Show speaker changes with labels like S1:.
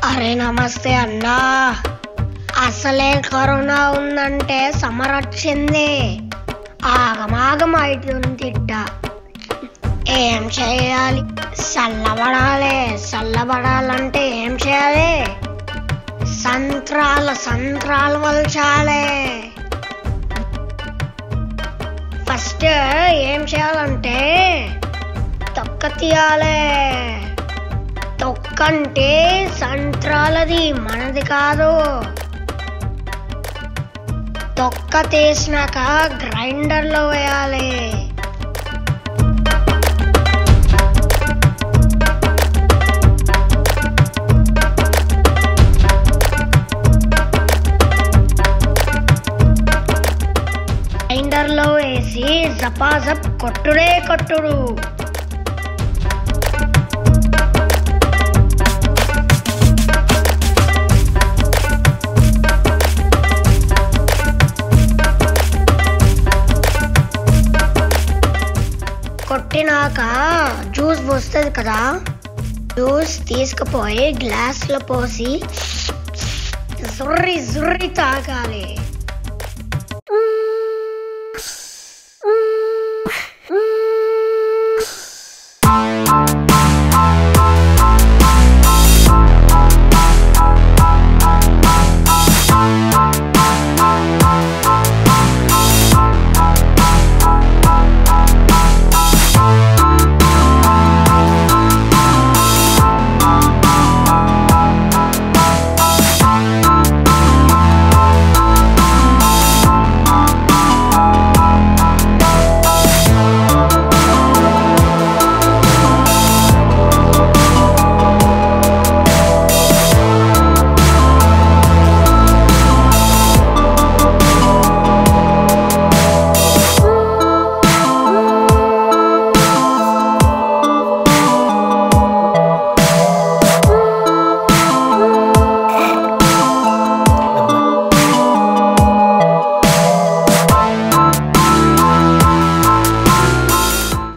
S1: అరే నమస్తే అన్నా అసలే కరోనా ఉందంటే సమ్మర్ వచ్చింది ఆగమాగం అవుతుంది ఇట్ట ఏం చేయాలి చల్లబడాలి చల్లబడాలంటే ఏం చేయాలి సంత్రాల సంత్రాలు వలచాలి ఫస్ట్ ఏం చేయాలంటే తొక్క తీయాలి తొక్కంటే సంత్రాలది మనది కాదు తొక్క తీసినాక గ్రైండర్లో వేయాలి గ్రైండర్లో వేసి జపాజప్ కొట్టుడే కొట్టుడు కొట్టినాక జ్యూస్ వస్తుంది కదా జ్యూస్ తీసుకుపోయి గ్లాస్లో పోసి జుర్రి జుర్రి తాగాలి